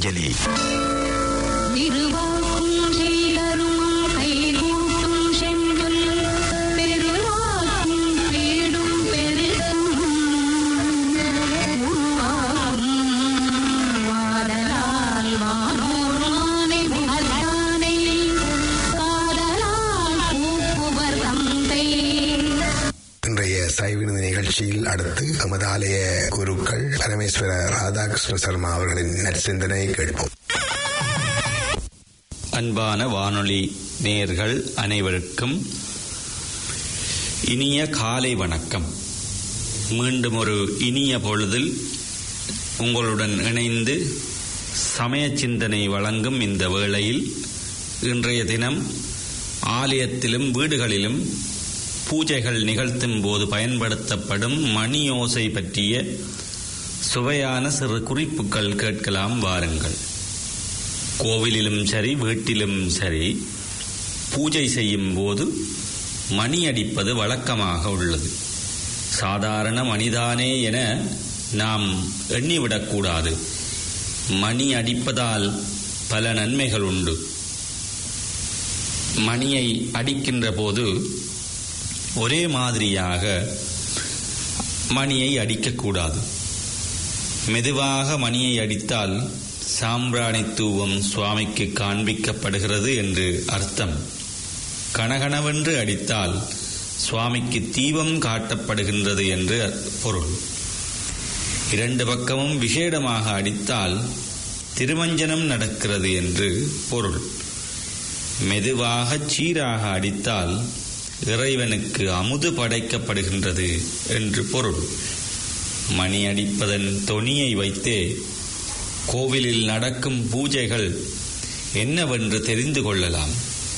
அஞ்சலி திருவாக்கும் செய்தரும் கைகூட்டும் செஞ்சொல் பெருவாக்கும் பேடும் பெருகும் உருவாகும் வாடலால் வானோர் மானை புகழானை காதலால் பூப்புவர் தந்தை இன்றைய சைவினது நிகழ்ச்சியில் அடுத்து எமது ஆலய குருக்கள் பரமேஸ்வர ராதாகிருஷ்ண சர்மா அவர்களின் நற்சிந்தனை கேட்போம் அன்பான வானொலி நேயர்கள் அனைவருக்கும் இனிய காலை வணக்கம் மீண்டும் ஒரு இனிய பொழுதில் உங்களுடன் இணைந்து சமய சிந்தனை வழங்கும் இந்த வேளையில் இன்றைய தினம் ஆலயத்திலும் வீடுகளிலும் பூஜைகள் நிகழ்த்தும் போது பயன்படுத்தப்படும் மணி ஓசை பற்றிய சுவையான சிறு குறிப்புகள் கேட்கலாம் வாருங்கள் கோவிலிலும் சரி வீட்டிலும் சரி பூஜை செய்யும் போது மணி அடிப்பது வழக்கமாக உள்ளது சாதாரண மணிதானே என நாம் எண்ணிவிடக்கூடாது மணி அடிப்பதால் பல நன்மைகள் உண்டு மணியை அடிக்கின்ற போது ஒரே மாதிரியாக மணியை அடிக்கக்கூடாது மெதுவாக மணியை அடித்தால் சாம்பிராணி தூவம் சுவாமிக்கு காண்பிக்கப்படுகிறது என்று அர்த்தம் கனகனவென்று அடித்தால் சுவாமிக்கு தீபம் காட்டப்படுகின்றது என்று பொருள் இரண்டு பக்கமும் விசேடமாக அடித்தால் திருமஞ்சனம் நடக்கிறது என்று பொருள் மெதுவாக சீராக அடித்தால் இறைவனுக்கு அமுது படைக்கப்படுகின்றது என்று பொருள் மணி அடிப்பதன் தொனியை வைத்தே கோவிலில் நடக்கும் பூஜைகள் என்னவென்று தெரிந்து கொள்ளலாம்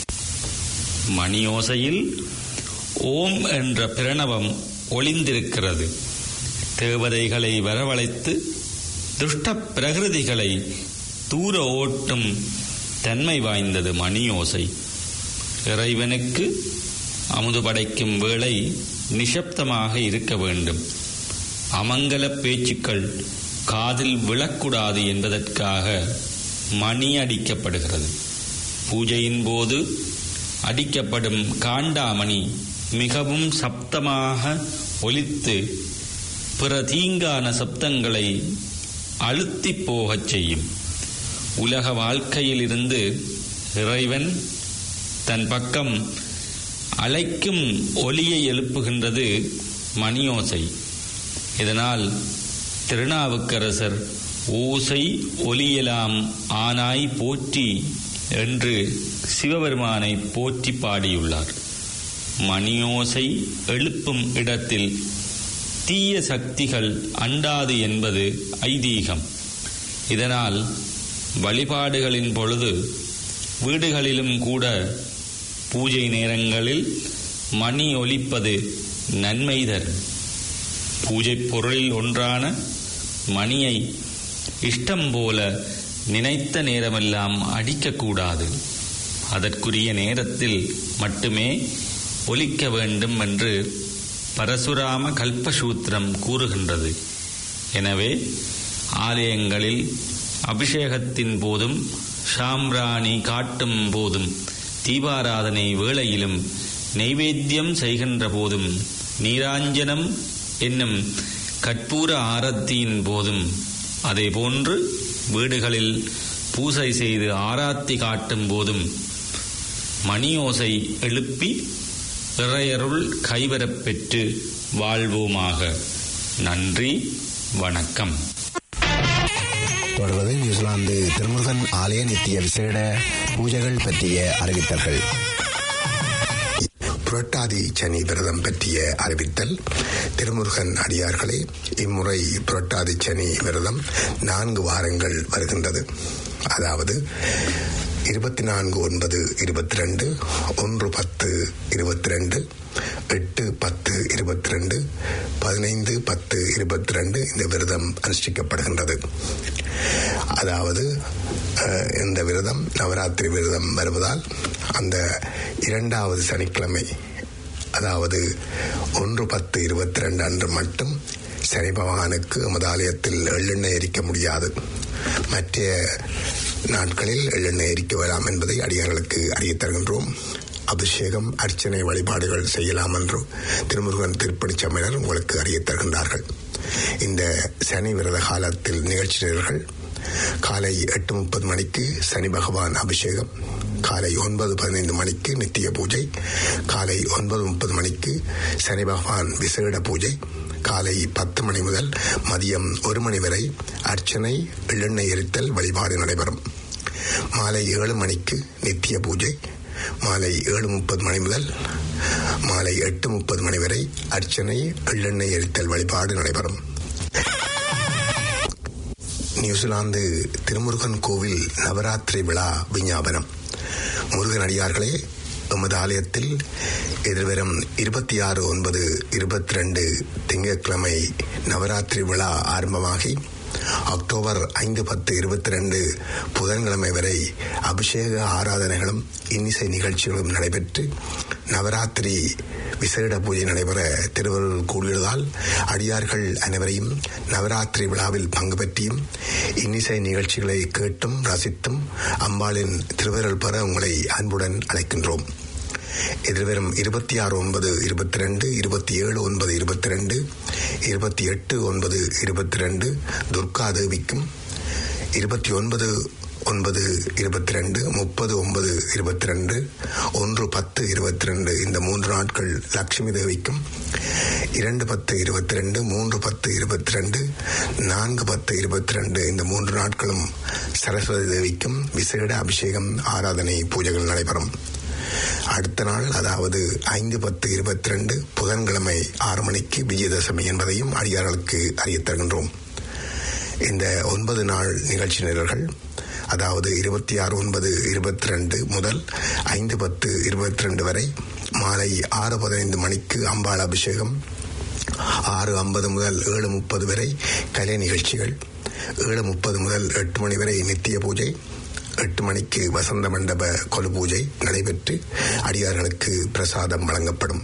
மணியோசையில் ஓம் என்ற பிரணவம் ஒளிந்திருக்கிறது தேவதைகளை வரவழைத்து துஷ்ட பிரகிருதிகளை தூர ஓட்டும் தன்மை வாய்ந்தது மணியோசை இறைவனுக்கு அமுது படைக்கும் வேளை நிசப்தமாக இருக்க வேண்டும் அமங்கல பேச்சுக்கள் காதில் விழக்கூடாது என்பதற்காக மணி அடிக்கப்படுகிறது பூஜையின் போது அடிக்கப்படும் காண்டாமணி மிகவும் சப்தமாக ஒலித்து பிற தீங்கான சப்தங்களை அழுத்தி போகச் செய்யும் உலக வாழ்க்கையிலிருந்து இறைவன் தன் பக்கம் அழைக்கும் ஒலியை எழுப்புகின்றது மணியோசை இதனால் திருநாவுக்கரசர் ஓசை ஒலியலாம் ஆனாய் போற்றி என்று சிவபெருமானை போற்றி பாடியுள்ளார் மணியோசை எழுப்பும் இடத்தில் தீய சக்திகள் அண்டாது என்பது ஐதீகம் இதனால் வழிபாடுகளின் பொழுது வீடுகளிலும் கூட பூஜை நேரங்களில் மணி ஒலிப்பது நன்மை தரும் பூஜை பொருளில் ஒன்றான மணியை இஷ்டம் போல நினைத்த நேரமெல்லாம் அடிக்கக்கூடாது அதற்குரிய நேரத்தில் மட்டுமே ஒலிக்க வேண்டும் என்று பரசுராம கல்பசூத்திரம் கூறுகின்றது எனவே ஆலயங்களில் அபிஷேகத்தின் போதும் சாம்பிராணி காட்டும் போதும் தீபாராதனை வேளையிலும் நெய்வேத்தியம் செய்கின்ற போதும் நீராஞ்சனம் என்னும் கற்பூர ஆரத்தியின் போதும் அதேபோன்று வீடுகளில் பூசை செய்து ஆராத்தி காட்டும் போதும் மணியோசை எழுப்பி இறையருள் கைவரப் பெற்று வாழ்வோமாக நன்றி வணக்கம் தொடர்வது நியூசிலாந்து திருமுருகன் ஆலய நித்திய விசேட பூஜைகள் பற்றிய அறிவித்தல்கள் புரட்டாதி சனி விரதம் பற்றிய அறிவித்தல் திருமுருகன் அடியார்களே இம்முறை புரட்டாதி சனி விரதம் நான்கு வாரங்கள் வருகின்றது அதாவது இருபத்தி நான்கு ஒன்பது இருபத்தி ரெண்டு ஒன்று பத்து இருபத்தி ரெண்டு எட்டு பத்து இருபத்தி ரெண்டு பதினைந்து பத்து இருபத்தி ரெண்டு இந்த விரதம் அனுஷ்டிக்கப்படுகின்றது அதாவது அஹ், இந்த விரதம் நவராத்திரி விரதம் வருவதால் அந்த இரண்டாவது சனிக்கிழமை அதாவது ஒன்று பத்து இருபத்தி ரெண்டு அன்று மட்டும் சனி பகவானுக்கு எமது ஆலயத்தில் எள்ளெண்ணெய் எரிக்க முடியாது மற்ற நாட்களில் எள்ளெண்ணெய் எரிக்க வரலாம் என்பதை அடியார்களுக்கு அறியத் தருகின்றோம் அபிஷேகம் அர்ச்சனை வழிபாடுகள் செய்யலாம் என்று திருமுருகன் திருப்பணி சமையனர் உங்களுக்கு அறியத் தருகின்றார்கள் இந்த சனி விரத காலத்தில் நிகழ்ச்சி நிரல்கள் காலை எட்டு முப்பது மணிக்கு சனி பகவான் அபிஷேகம் காலை ஒன்பது பதினைந்து மணிக்கு நித்திய பூஜை காலை ஒன்பது முப்பது மணிக்கு சனி பகவான் விசேட பூஜை காலை பத்து மணி முதல் மதியம் ஒரு மணி வரை அர்ச்சனை எள்ளெண்ணெய் எரித்தல் வழிபாடு நடைபெறும் மாலை ஏழு மணிக்கு நித்திய பூஜை மாலை ஏழு முப்பது மணி முதல் மாலை எட்டு முப்பது மணி வரை அர்ச்சனை எள்ளெண்ணெய் எரித்தல் வழிபாடு நடைபெறும் நியூசிலாந்து திருமுருகன் கோவில் நவராத்திரி விழா விஞ்ஞாபனம் முருகன் அடியார்களே எமது ஆலயத்தில் எதிர்வரும் இருபத்தி ஆறு ஒன்பது இருபத்தி ரெண்டு திங்கட்கிழமை நவராத்திரி விழா ஆரம்பமாகி அக்டோபர் ஐந்து பத்து இருபத்தி ரெண்டு புதன்கிழமை வரை அபிஷேக ஆராதனைகளும் இன்னிசை நிகழ்ச்சிகளும் நடைபெற்று நவராத்திரி விசேட பூஜை நடைபெற திருவருள் கூடியதால் அடியார்கள் அனைவரையும் நவராத்திரி விழாவில் பங்கு பெற்றியும் இன்னிசை நிகழ்ச்சிகளை கேட்டும் ரசித்தும் அம்பாளின் திருவருள் பெற உங்களை அன்புடன் அழைக்கின்றோம் எதிர்வரும் இருபத்தி ஆறு ஒன்பது இருபத்தி ரெண்டு இருபத்தி ஏழு ஒன்பது இருபத்தி ரெண்டு இருபத்தி எட்டு ஒன்பது இருபத்தி ரெண்டு துர்கா தேவிக்கும் இருபத்தி ஒன்பது ஒன்பது இருபத்தி ரெண்டு முப்பது ஒன்பது இருபத்தி ரெண்டு ஒன்று பத்து இருபத்தி ரெண்டு இந்த மூன்று நாட்கள் லட்சுமி தேவிக்கும் இரண்டு பத்து இருபத்தி ரெண்டு மூன்று பத்து இருபத்தி ரெண்டு நான்கு பத்து இருபத்தி ரெண்டு இந்த மூன்று நாட்களும் சரஸ்வதி தேவிக்கும் விசேட அபிஷேகம் ஆராதனை பூஜைகள் நடைபெறும் அடுத்த நாள் அதாவது ஐந்து பத்து இருபத்தி ரெண்டு புதன்கிழமை ஆறு மணிக்கு விஜயதசமி என்பதையும் அடியார்களுக்கு அறியத் தருகின்றோம் இந்த ஒன்பது நாள் நிகழ்ச்சி நிரல்கள் அதாவது இருபத்தி ஆறு ஒன்பது இருபத்தி ரெண்டு முதல் ஐந்து பத்து இருபத்தி ரெண்டு வரை மாலை ஆறு பதினைந்து மணிக்கு அம்பாள் அபிஷேகம் ஆறு ஐம்பது முதல் ஏழு முப்பது வரை கலை நிகழ்ச்சிகள் ஏழு முப்பது முதல் எட்டு மணி வரை நித்திய பூஜை எட்டு மணிக்கு வசந்த மண்டப கொலு பூஜை நடைபெற்று அடியார்களுக்கு பிரசாதம் வழங்கப்படும்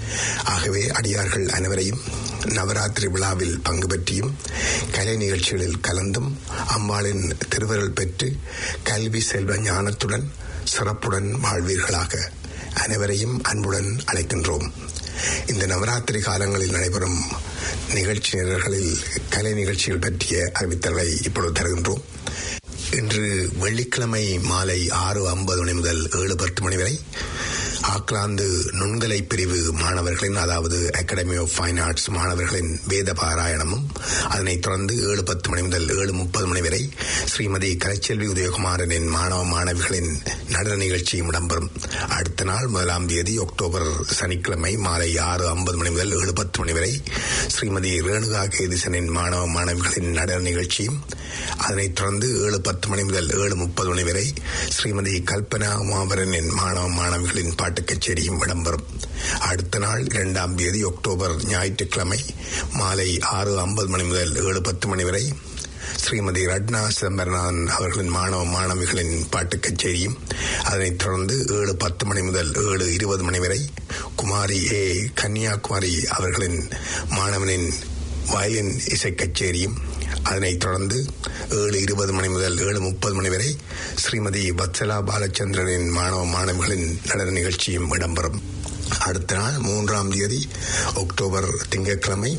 ஆகவே அடியார்கள் அனைவரையும் நவராத்திரி விழாவில் பங்கு பெற்றியும் கலை நிகழ்ச்சிகளில் கலந்தும் அம்பாளின் திருவருள் பெற்று கல்வி செல்வ ஞானத்துடன் சிறப்புடன் வாழ்வீர்களாக அனைவரையும் அன்புடன் அழைக்கின்றோம் இந்த நவராத்திரி காலங்களில் நடைபெறும் நிகழ்ச்சி நிரல்களில் கலை நிகழ்ச்சிகள் பற்றிய அறிவித்தல்களை இப்பொழுது தருகின்றோம் இன்று வெள்ளிக்கிழமை மாலை ஆறு ஐம்பது மணி முதல் ஏழு பத்து மணி வரை ஆக்லாந்து நுண்கலை பிரிவு மாணவர்களின் அதாவது அகாடமி ஆஃப் ஃபைன் ஆர்ட்ஸ் மாணவர்களின் வேத பாராயணமும் அதனைத் தொடர்ந்து ஏழு பத்து மணி முதல் ஏழு முப்பது மணி வரை ஸ்ரீமதி கலைச்செல்வி உதயகுமாரனின் மாணவ மாணவிகளின் நடன நிகழ்ச்சியும் இடம்பெறும் அடுத்த நாள் முதலாம் தேதி அக்டோபர் சனிக்கிழமை மாலை ஆறு ஐம்பது மணி முதல் ஏழு பத்து மணி வரை ஸ்ரீமதி ரேணுகா கேதிசனின் மாணவ மாணவிகளின் நடன நிகழ்ச்சியும் அதனைத் தொடர்ந்து ஏழு பத்து மணி முதல் ஏழு முப்பது மணி வரை ஸ்ரீமதி கல்பனா உமாபரனின் மாணவ மாணவிகளின் பாட்டுக் கச்சேரியும் இடம்பெறும் அடுத்த நாள் இரண்டாம் தேதி அக்டோபர் ஞாயிற்றுக்கிழமை மாலை ஆறு ஐம்பது மணி முதல் ஏழு பத்து மணி வரை ஸ்ரீமதி ரட்னா சிதம்பரநாதன் அவர்களின் மாணவ மாணவிகளின் பாட்டுக் கச்சேரியும் அதனைத் தொடர்ந்து ஏழு பத்து மணி முதல் ஏழு இருபது மணி வரை குமாரி ஏ கன்னியாகுமரி அவர்களின் மாணவனின் வயலின் இசை கச்சேரியும் அதனைத் தொடர்ந்து ஏழு இருபது மணி முதல் ஏழு முப்பது மணி வரை ஸ்ரீமதி வத்சலா பாலச்சந்திரனின் மாணவ மாணவிகளின் நடன நிகழ்ச்சியும் இடம்பெறும் அடுத்த நாள் மூன்றாம் தேதி அக்டோபர் திங்கட்கிழமை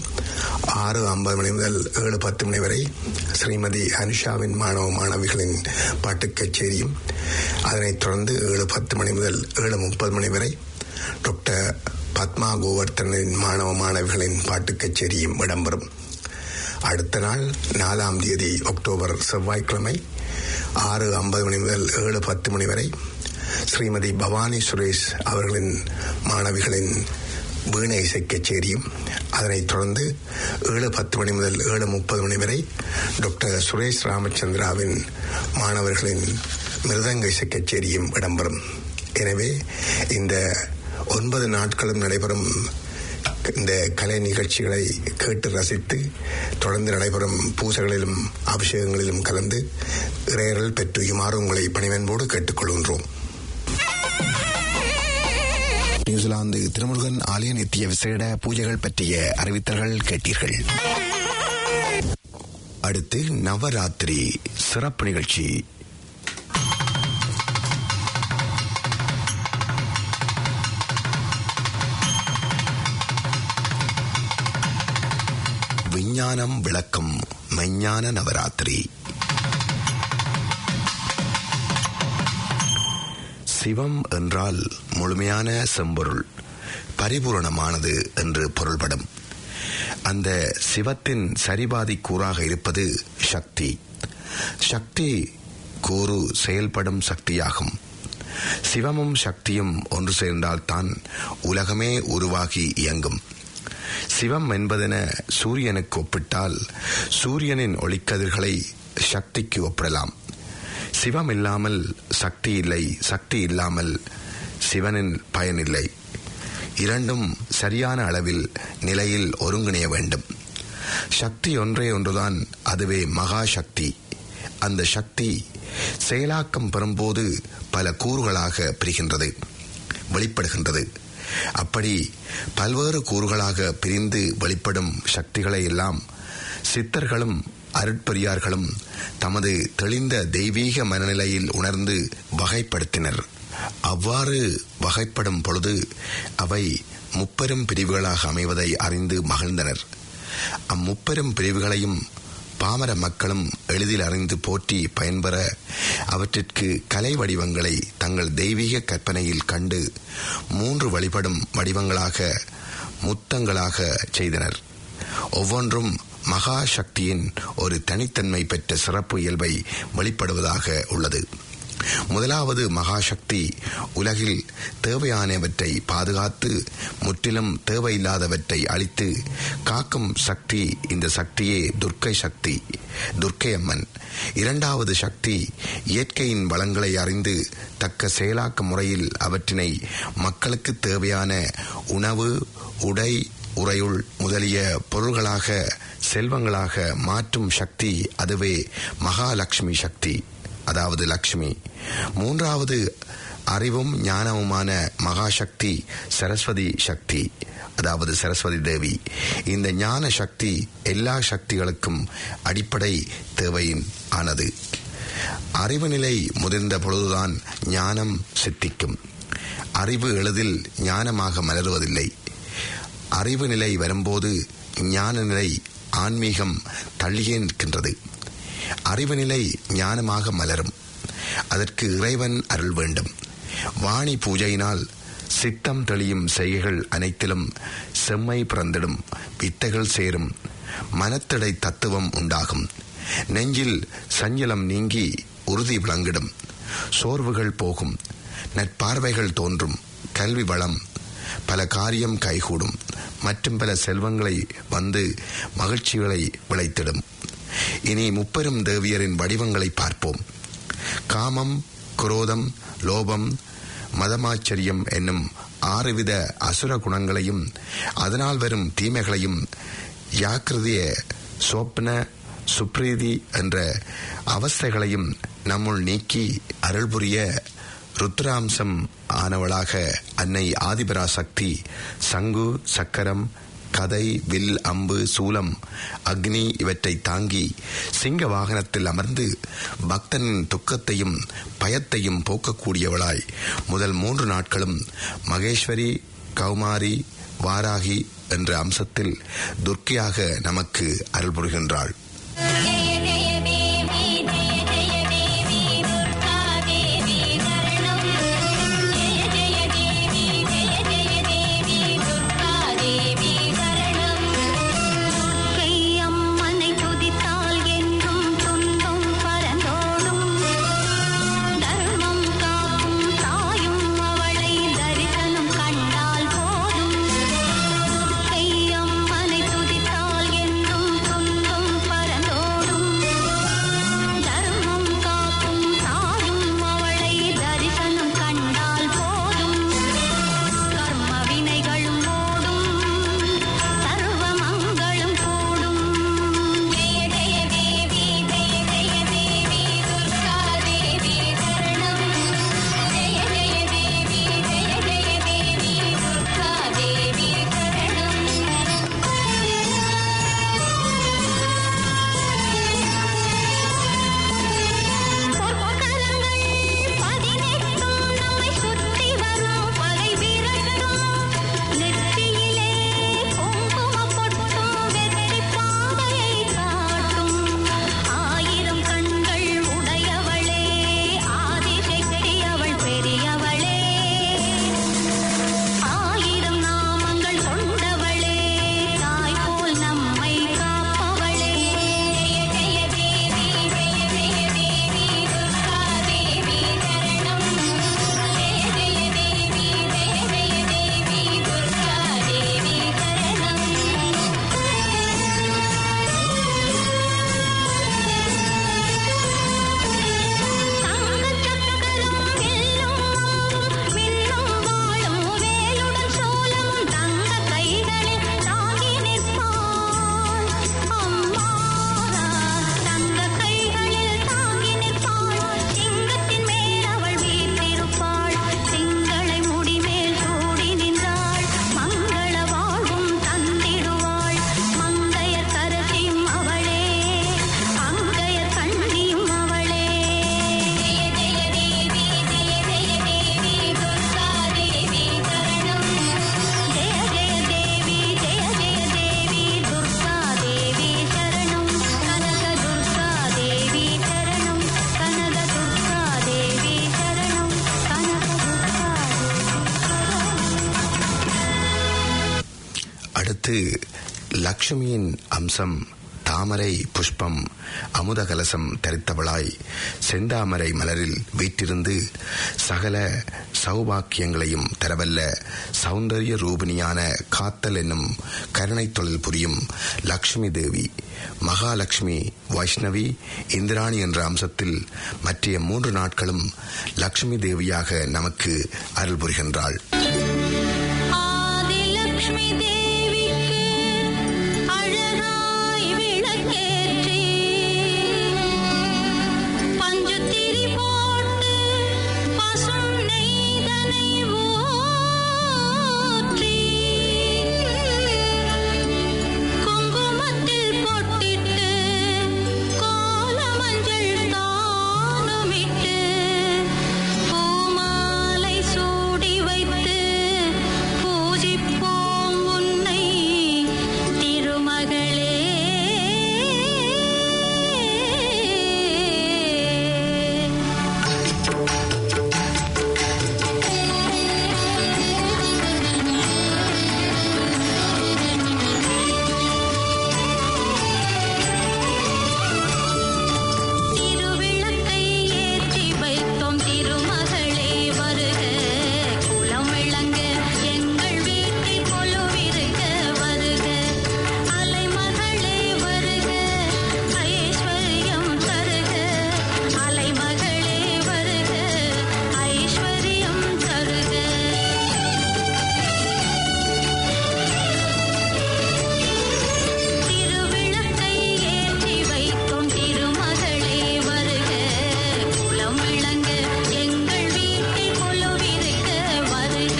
ஆறு ஐம்பது மணி முதல் ஏழு பத்து மணி வரை ஸ்ரீமதி அனுஷாவின் மாணவ மாணவிகளின் பாட்டுக் கச்சேரியும் அதனைத் தொடர்ந்து ஏழு பத்து மணி முதல் ஏழு முப்பது மணி வரை டாக்டர் பத்மா கோவர்த்தனின் மாணவ மாணவிகளின் பாட்டுக் கச்சேரியும் இடம்பெறும் அடுத்த நாள் நாலாம் தேதி அக்டோபர் செவ்வாய்க்கிழமை ஆறு ஐம்பது மணி முதல் ஏழு பத்து மணி வரை ஸ்ரீமதி பவானி சுரேஷ் அவர்களின் மாணவிகளின் வீணை இசை கச்சேரியும் அதனைத் தொடர்ந்து ஏழு பத்து மணி முதல் ஏழு முப்பது மணி வரை டாக்டர் சுரேஷ் ராமச்சந்திராவின் மாணவர்களின் மிருதங்க இசை கச்சேரியும் இடம்பெறும் எனவே இந்த ஒன்பது நாட்களும் நடைபெறும் இந்த கலை நிகழ்ச்சிகளை கேட்டு ரசித்து தொடர்ந்து நடைபெறும் பூசைகளிலும் அபிஷேகங்களிலும் கலந்து இறையர்கள் பெற்றுயுமாறு உங்களை பணிவன்போடு கேட்டுக்கொள்கின்றோம் நியூசிலாந்து திருமுருகன் ஆலய நித்திய விசேட பூஜைகள் பற்றிய அறிவித்தல்கள் கேட்டீர்கள் அடுத்து நவராத்திரி சிறப்பு நிகழ்ச்சி விஞ்ஞானம் விளக்கம் மெஞ்ஞான நவராத்திரி சிவம் என்றால் முழுமையான செம்பொருள் பரிபூரணமானது என்று பொருள்படும் அந்த சிவத்தின் சரிபாதி கூறாக இருப்பது சக்தி சக்தி கூறு செயல்படும் சக்தியாகும் சிவமும் சக்தியும் ஒன்று சேர்ந்தால்தான் உலகமே உருவாகி இயங்கும் சிவம் என்பதென சூரியனுக்கு ஒப்பிட்டால் சூரியனின் ஒளிக்கதிர்களை சக்திக்கு ஒப்பிடலாம் சிவம் இல்லாமல் சக்தி இல்லை சக்தி இல்லாமல் சிவனின் பயனில்லை இரண்டும் சரியான அளவில் நிலையில் ஒருங்கிணைய வேண்டும் சக்தி ஒன்றே ஒன்றுதான் அதுவே மகா சக்தி அந்த சக்தி செயலாக்கம் பெறும்போது பல கூறுகளாக பிரிகின்றது வெளிப்படுகின்றது அப்படி பல்வேறு கூறுகளாக பிரிந்து வெளிப்படும் சக்திகளை எல்லாம் சித்தர்களும் அருட்பெரியார்களும் தமது தெளிந்த தெய்வீக மனநிலையில் உணர்ந்து வகைப்படுத்தினர் அவ்வாறு வகைப்படும் பொழுது அவை முப்பெரும் பிரிவுகளாக அமைவதை அறிந்து மகிழ்ந்தனர் அம்முப்பெரும் பிரிவுகளையும் பாமர மக்களும் எளிதில் அறிந்து போற்றி பயன்பெற அவற்றிற்கு கலை வடிவங்களை தங்கள் தெய்வீக கற்பனையில் கண்டு மூன்று வழிபடும் வடிவங்களாக முத்தங்களாக செய்தனர் ஒவ்வொன்றும் மகா சக்தியின் ஒரு தனித்தன்மை பெற்ற சிறப்பு இயல்பை வெளிப்படுவதாக உள்ளது முதலாவது மகாசக்தி உலகில் தேவையானவற்றை பாதுகாத்து முற்றிலும் தேவையில்லாதவற்றை அழித்து காக்கும் சக்தி இந்த சக்தியே துர்க்கை சக்தி துர்க்கை அம்மன் இரண்டாவது சக்தி இயற்கையின் வளங்களை அறிந்து தக்க செயலாக்க முறையில் அவற்றினை மக்களுக்கு தேவையான உணவு உடை உறையுள் முதலிய பொருள்களாக செல்வங்களாக மாற்றும் சக்தி அதுவே மகாலட்சுமி சக்தி அதாவது லக்ஷ்மி மூன்றாவது அறிவும் ஞானமுமான மகாசக்தி சரஸ்வதி சக்தி அதாவது சரஸ்வதி தேவி இந்த ஞான சக்தி எல்லா சக்திகளுக்கும் அடிப்படை தேவையின் ஆனது அறிவு நிலை முதிர்ந்த பொழுதுதான் ஞானம் சித்திக்கும் அறிவு எளிதில் ஞானமாக மலருவதில்லை அறிவு நிலை வரும்போது ஞான நிலை ஆன்மீகம் தள்ளியே நிற்கின்றது அறிவு நிலை ஞானமாக மலரும் அதற்கு இறைவன் அருள் வேண்டும் வாணி பூஜையினால் சித்தம் தெளியும் செய்கைகள் அனைத்திலும் செம்மை பிறந்திடும் வித்தைகள் சேரும் மனத்திடை தத்துவம் உண்டாகும் நெஞ்சில் சஞ்சலம் நீங்கி உறுதி விளங்கிடும் சோர்வுகள் போகும் நற்பார்வைகள் தோன்றும் கல்வி வளம் பல காரியம் கைகூடும் மற்றும் பல செல்வங்களை வந்து மகிழ்ச்சிகளை விளைத்திடும் இனி முப்பெரும் தேவியரின் வடிவங்களை பார்ப்போம் காமம் குரோதம் லோபம் மதமாச்சரியம் என்னும் ஆறுவித அசுர குணங்களையும் அதனால் வரும் தீமைகளையும் யாக்கிருதிய சோப்ன சுப்ரீதி என்ற அவஸ்தைகளையும் நம்முள் நீக்கி அருள் புரிய ருத்ராம்சம் ஆனவளாக அன்னை ஆதிபராசக்தி சங்கு சக்கரம் கதை வில் அம்பு சூலம் அக்னி இவற்றை தாங்கி சிங்க வாகனத்தில் அமர்ந்து பக்தனின் துக்கத்தையும் பயத்தையும் போக்கக்கூடியவளாய் முதல் மூன்று நாட்களும் மகேஸ்வரி கௌமாரி வாராகி என்ற அம்சத்தில் துர்க்கையாக நமக்கு அருள் புரிகின்றாள் ஜெய ஜெய தேவி ஜெய ஜெய தேவி துர்கா தேவி சரணம் ஜெய ஜெய தேவி ஜெய ஜெய தேவி துர்கா தேவி சரணம் துர்க்கை அம்மனை துதித்தால் என்றும் துன்பம் பரந்தோடும் தர்மம் காக்கும் தாயும் அவளை தரிசனம் கண்டால் போதும் துர்க்கை அம்மனை துதித்தால் என்றும் துன்பம் பரந்தோடும் அடுத்து லக்ஷ்மியின் அம்சம் தாமரை புஷ்பம் அமுத கலசம் தரித்தவளாய் செந்தாமரை மலரில் வீற்றிருந்து சகல சௌபாக்கியங்களையும் தரவல்ல சௌந்தரிய ரூபிணியான காத்தல் என்னும் கருணை தொழில் புரியும் லக்ஷ்மி தேவி மகாலட்சுமி வைஷ்ணவி இந்திராணி என்ற அம்சத்தில் மற்றைய மூன்று நாட்களும் லக்ஷ்மி தேவியாக நமக்கு அருள் புரிகின்றாள் ஆதிலக்ஷ்மி தேவிக்கு அழகாய் விளக்கேற்றி பஞ்சுத்திரி போட்டு பசும் நெய்தனை ஊற்றி குங்குமத்தில் பொட்டிட்டு கோலமஞ்சள் தானுமிட்டு பூமாலை சூடி வைத்து பூஜிப்போம் உன்னை திருமகளே திருவிளக்கை ஏற்றி வைத்தோம் திருமகளே வருக குலம் விளங்க எங்கள் வீட்டில் கொலுவிருக்க வருக அலைமகளே வருக ஐஸ்வர்யம் தருக அலைமகளே வருக ஐஸ்வர்யம் தருக திருவிளக்கை ஏற்றி வைத்தோம் திருமகளே வருக குலம் விளங்க எங்கள் வீட்டில் கொலுவிருக்க வருக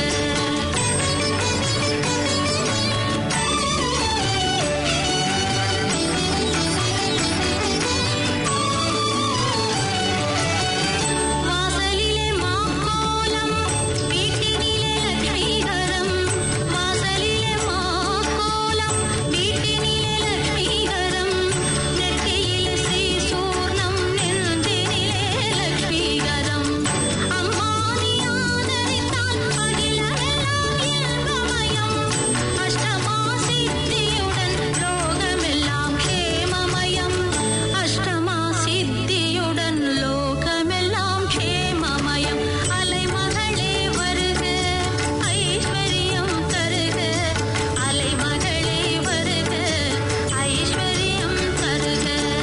வாசலிலே மாக்கோலம் வீட்டினிலே லட்சுமிகரம் வாசலிலே மாக்கோலம் வீட்டினிலே லட்சுமிகரம் நெற்றியிலே ஸ்ரீ சூர்ணம் நெஞ்சினிலே லட்சுமிகரம் அம்மா நீ ஆதரித்தால் அகிலமெல்லாம் இன்பமயம் அஷ்டமா சித்தியுடன் லோகமெல்லாம் க்ஷேமமயம் அஷ்டமா சித்தியுடன் லோகமெல்லாம் க்ஷேமமயம் அலைமகளே வருக ஐஸ்வர்யம் தருக அலைமகளே வருக ஐஸ்வர்யம் தருக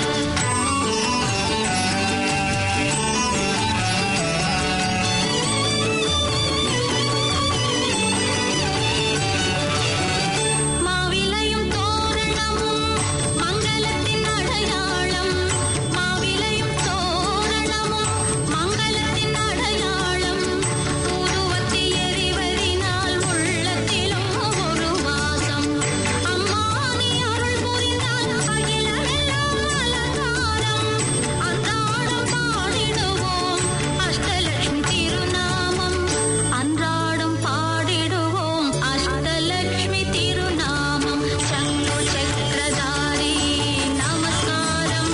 மாவிலையும் தோரணமும் மங்களத்தின் அடையாளம் மாவிலையும் தோரணமும் மங்களத்தின் அடையாளம் ஊதுவத்தி எரிவதினால் உள்ளத்திலும் ஒரு வாசம் அம்மா நீ அருள் புரிந்தால் அகிலமெல்லாம் அலங்காரம் அன்றாடம் பாடிடுவோம் அஷ்டலட்சுமி திருநாமம் அன்றாடம் பாடிடுவோம் அஷ்டலட்சுமி திருநாமம் சங்கு சக்கரதாரி நமஸ்காரம்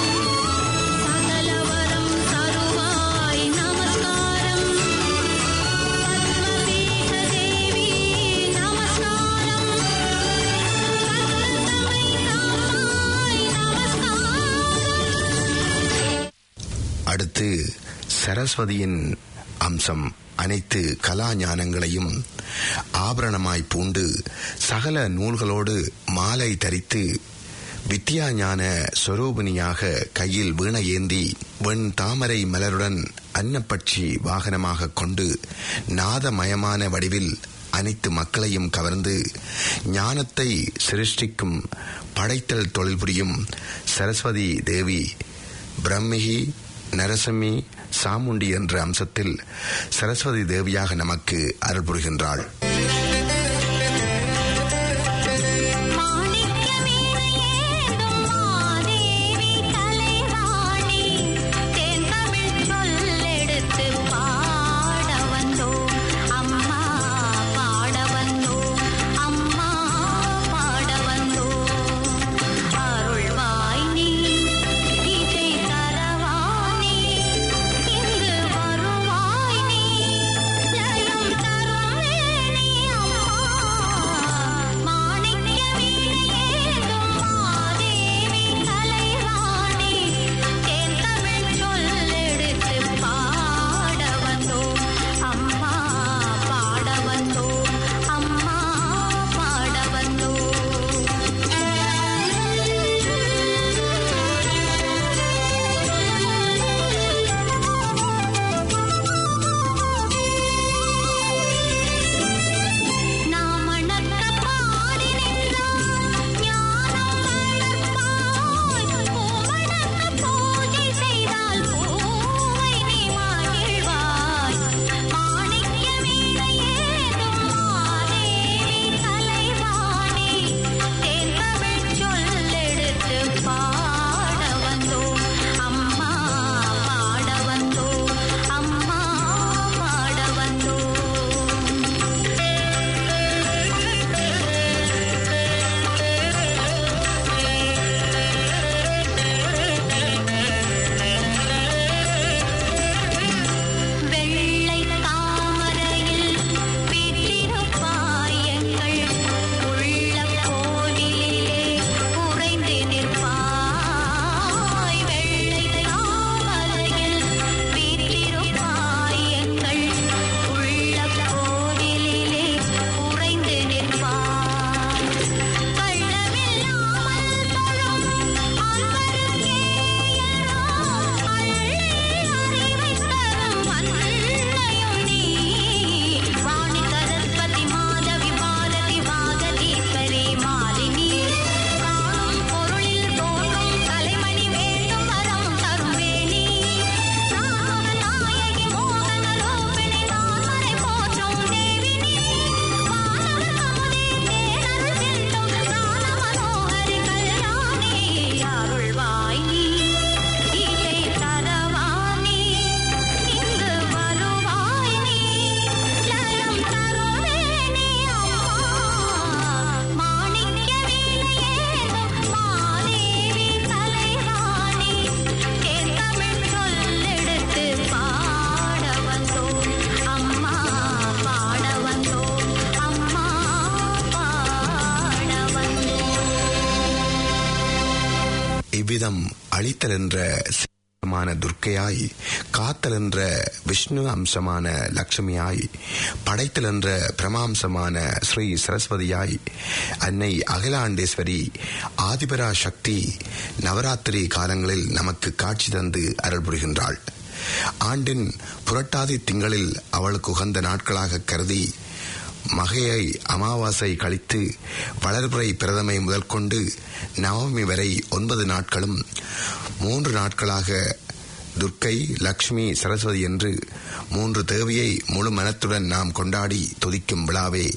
சகலவரம் தருவாய் நமஸ்காரம் பத்மபீட தேவி நமஸ்காரம் சக்கரதமை தாய் நமஸ்காரம் அடுத்து சரஸ்வதியின் அம்சம் அனைத்து கலா ஞானங்களையும் ஆபரணமாய் பூண்டு சகல நூல்களோடு மாலை தரித்து வித்யா ஞான ஸ்வரூபிணியாக கையில் வீணை ஏந்தி வெண் தாமரை மலருடன் அன்னப்பட்சி வாகனமாக கொண்டு நாதமயமான வடிவில் அனைத்து மக்களையும் கவர்ந்து ஞானத்தை சிருஷ்டிக்கும் படைத்தல் தொழில் புரியும் சரஸ்வதி தேவி பிரம்மிகி நரசிம்மி சாமுண்டி என்ற அம்சத்தில் சரஸ்வதி தேவியாக நமக்கு அருள் புரிகின்றாள் மாணிக்க வீணையேந்தும் மாதேவி கலைவாணி தேன் தமிழ் சொல்லெடுத்து பாட வந்தோம் அம்மா பாட வந்தோம் அம்மா பாட வந்தோம் அருள்வாய் நீ இசை தரவாணி இங்கு வருவாய் நீ ஜெயம் தரும் வேணி இவ்விதம் அழித்தல் என்ற மான துர்க்கையாய் காத்தல் என்ற விஷ்ணு அம்சமான லட்சுமியாய் படைத்தல் என்ற பிரமாம்சமான ஸ்ரீ சரஸ்வதியாய் அன்னை அகிலாண்டேஸ்வரி ஆதிபரா சக்தி நவராத்திரி காலங்களில் நமக்கு காட்சி தந்து அருள் புரிகின்றாள் ஆண்டின் புரட்டாதி திங்களில் அவளுக்கு உகந்த நாட்களாக கருதி மகையை அமாவாசை கழித்து வளர்பிறை பிரதமை முதல் கொண்டு நவமி வரை ஒன்பது நாட்களும் மூன்று நாட்களாக துர்க்கை லக்ஷ்மி சரஸ்வதி என்று மூன்று தேவியை முழு மனத்துடன் நாம் கொண்டாடி துதிக்கும் விழாவே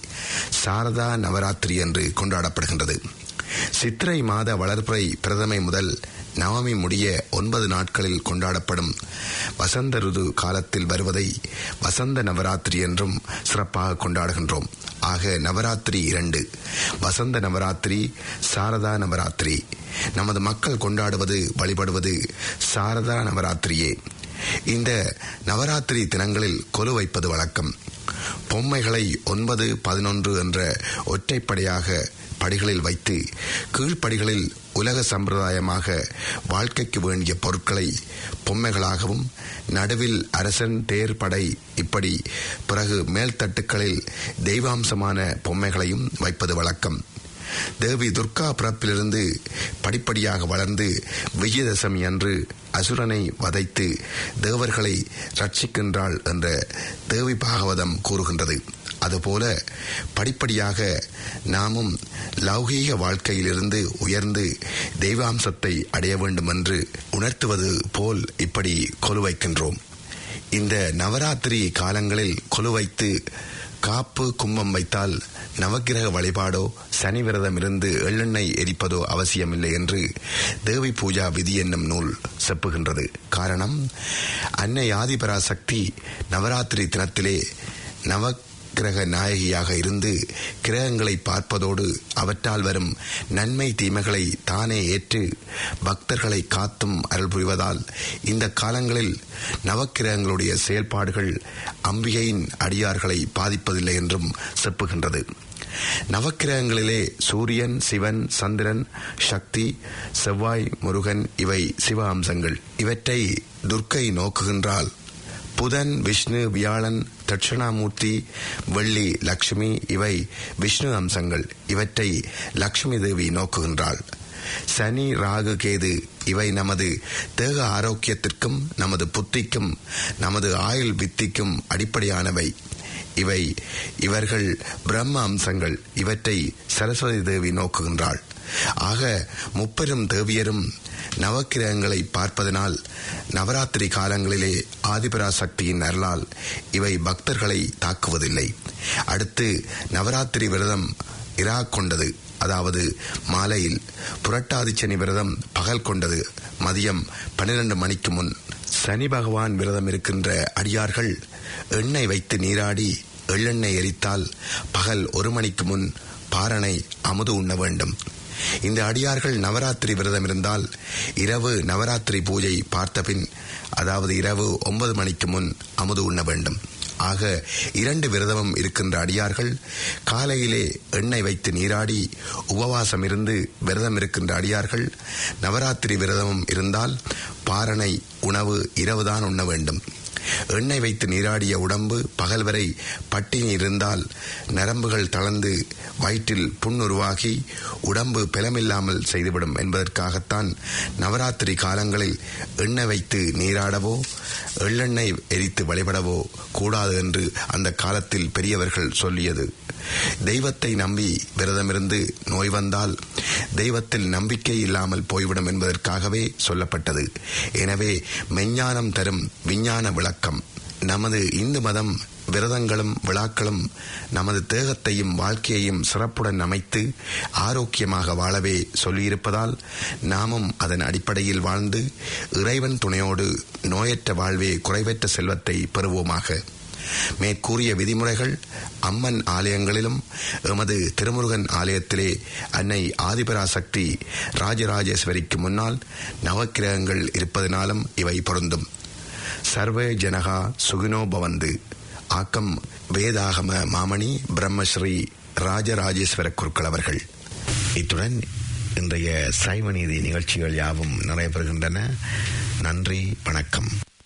சாரதா நவராத்திரி என்று கொண்டாடப்படுகின்றது சித்திரை மாத வளர்பிறை பிரதமை முதல் நவமி முடிய ஒன்பது நாட்களில் கொண்டாடப்படும் வசந்த ருது காலத்தில் வருவதை வசந்த நவராத்திரி என்றும் சிறப்பாக கொண்டாடுகின்றோம் ஆக நவராத்திரி இரண்டு வசந்த நவராத்திரி சாரதா நவராத்திரி நமது மக்கள் கொண்டாடுவது வழிபடுவது சாரதா நவராத்திரியே இந்த நவராத்திரி தினங்களில் கொலு வைப்பது வழக்கம் பொம்மைகளை ஒன்பது பதினொன்று என்ற ஒற்றைப்படையாக படிகளில் வைத்து கீழ்ப்படிகளில் உலக சம்பிரதாயமாக வாழ்க்கைக்கு வேண்டிய பொருட்களை பொம்மைகளாகவும் நடுவில் அரசன் தேர் படை இப்படி பிறகு மேல்தட்டுக்களில் தெய்வாம்சமான பொம்மைகளையும் வைப்பது வழக்கம் தேவி துர்கா பிறப்பிலிருந்து படிப்படியாக வளர்ந்து விஜயதசமி அன்று அசுரனை வதைத்து தேவர்களை ரட்சிக்கின்றாள் என்ற தேவி பாகவதம் கூறுகின்றது அதுபோல படிப்படியாக நாமும் லௌகீக வாழ்க்கையிலிருந்து உயர்ந்து தெய்வாம்சத்தை அடைய வேண்டும் என்று உணர்த்துவது போல் இப்படி கொலு வைக்கின்றோம் இந்த நவராத்திரி காலங்களில் கொலு வைத்து காப்பு கும்பம் வைத்தால் நவக்கிரக வழிபாடோ சனி விரதம் இருந்து எள்ளெண்ணெய் எரிப்பதோ அவசியமில்லை என்று தேவி பூஜா விதி என்னும் நூல் செப்புகின்றது காரணம் அன்னை ஆதிபராசக்தி நவராத்திரி தினத்திலே நவ கிரக நாயகியாக இருந்து கிரகங்களை பார்ப்பதோடு அவற்றால் வரும் நன்மை தீமைகளை தானே ஏற்று பக்தர்களை காத்தும் அருள் புரிவதால் இந்த காலங்களில் நவக்கிரகங்களுடைய செயல்பாடுகள் அம்பிகையின் அடியார்களை பாதிப்பதில்லை என்றும் செப்புகின்றது நவக்கிரகங்களிலே சூரியன் சிவன் சந்திரன் சக்தி செவ்வாய் முருகன் இவை சிவ அம்சங்கள் இவற்றை துர்க்கை நோக்குகின்றால் புதன் விஷ்ணு வியாழன் தட்சிணாமூர்த்தி வெள்ளி லக்ஷ்மி இவை விஷ்ணு அம்சங்கள் இவற்றை லக்ஷ்மி தேவி நோக்குகின்றாள் சனி ராகு கேது இவை நமது தேக ஆரோக்கியத்திற்கும் நமது புத்திக்கும் நமது ஆயுள் வித்திக்கும் அடிப்படையானவை இவை இவர்கள் பிரம்ம அம்சங்கள் இவற்றை சரஸ்வதி தேவி நோக்குகின்றாள் ஆக முப்பெரும் தேவியரும் நவக்கிரகங்களை பார்ப்பதனால் நவராத்திரி காலங்களிலே ஆதிபராசக்தியின் அருளால் இவை பக்தர்களை தாக்குவதில்லை அடுத்து நவராத்திரி விரதம் இரா கொண்டது அதாவது மாலையில் புரட்டாதி சனி விரதம் பகல் கொண்டது மதியம் பன்னிரண்டு மணிக்கு முன் சனி பகவான் விரதம் இருக்கின்ற அடியார்கள் எண்ணெய் வைத்து நீராடி எள்ளெண்ணெய் எரித்தால் பகல் ஒரு மணிக்கு முன் பாரணை அமுது உண்ண வேண்டும் இந்த அடியார்கள் நவராத்திரி விரதம் இருந்தால் இரவு நவராத்திரி பூஜை பார்த்த பின் அதாவது இரவு ஒன்பது மணிக்கு முன் அமுது உண்ண வேண்டும் ஆக இரண்டு விரதமும் இருக்கின்ற அடியார்கள் காலையிலே எண்ணெய் வைத்து நீராடி உபவாசம் இருந்து விரதம் இருக்கின்ற அடியார்கள் நவராத்திரி விரதமும் இருந்தால் பாரணை உணவு இரவுதான் உண்ண வேண்டும் எண்ணெய் வைத்து நீராடிய உடம்பு பகல் வரை பட்டினி இருந்தால் நரம்புகள் தளர்ந்து வயிற்றில் புண் உருவாகி உடம்பு பலமில்லாமல் செய்துவிடும் என்பதற்காகத்தான் நவராத்திரி காலங்களில் எண்ணெய் வைத்து நீராடவோ எள்ளெண்ணெய் எரித்து வழிபடவோ கூடாது என்று அந்த காலத்தில் பெரியவர்கள் சொல்லியது தெய்வத்தை நம்பி விரதமிருந்து நோய் வந்தால் தெய்வத்தில் நம்பிக்கை இல்லாமல் போய்விடும் என்பதற்காகவே சொல்லப்பட்டது எனவே மெஞ்ஞானம் தரும் விஞ்ஞான விளக்கம் நமது இந்து மதம் விரதங்களும் விழாக்களும் நமது தேகத்தையும் வாழ்க்கையையும் சிறப்புடன் அமைத்து ஆரோக்கியமாக வாழவே சொல்லியிருப்பதால் நாமும் அதன் அடிப்படையில் வாழ்ந்து இறைவன் துணையோடு நோயற்ற வாழ்வே குறைவற்ற செல்வத்தை பெறுவோமாக மேற்கூறிய விதிமுறைகள் அம்மன் ஆலயங்களிலும் எமது திருமுருகன் ஆலயத்திலே அன்னை ஆதிபராசக்தி ராஜராஜேஸ்வரிக்கு முன்னால் நவக்கிரகங்கள் இருப்பதனாலும் இவை பொருந்தும் சர்வே ஜனகா சுகினோ பவந்து ஆக்கம் வேதாகம மாமணி பிரம்மஸ்ரீ ராஜராஜேஸ்வர குருக்கள் அவர்கள் இத்துடன் இன்றைய சைவநீதி நிகழ்ச்சிகள் யாவும் நடைபெறுகின்றன நன்றி வணக்கம்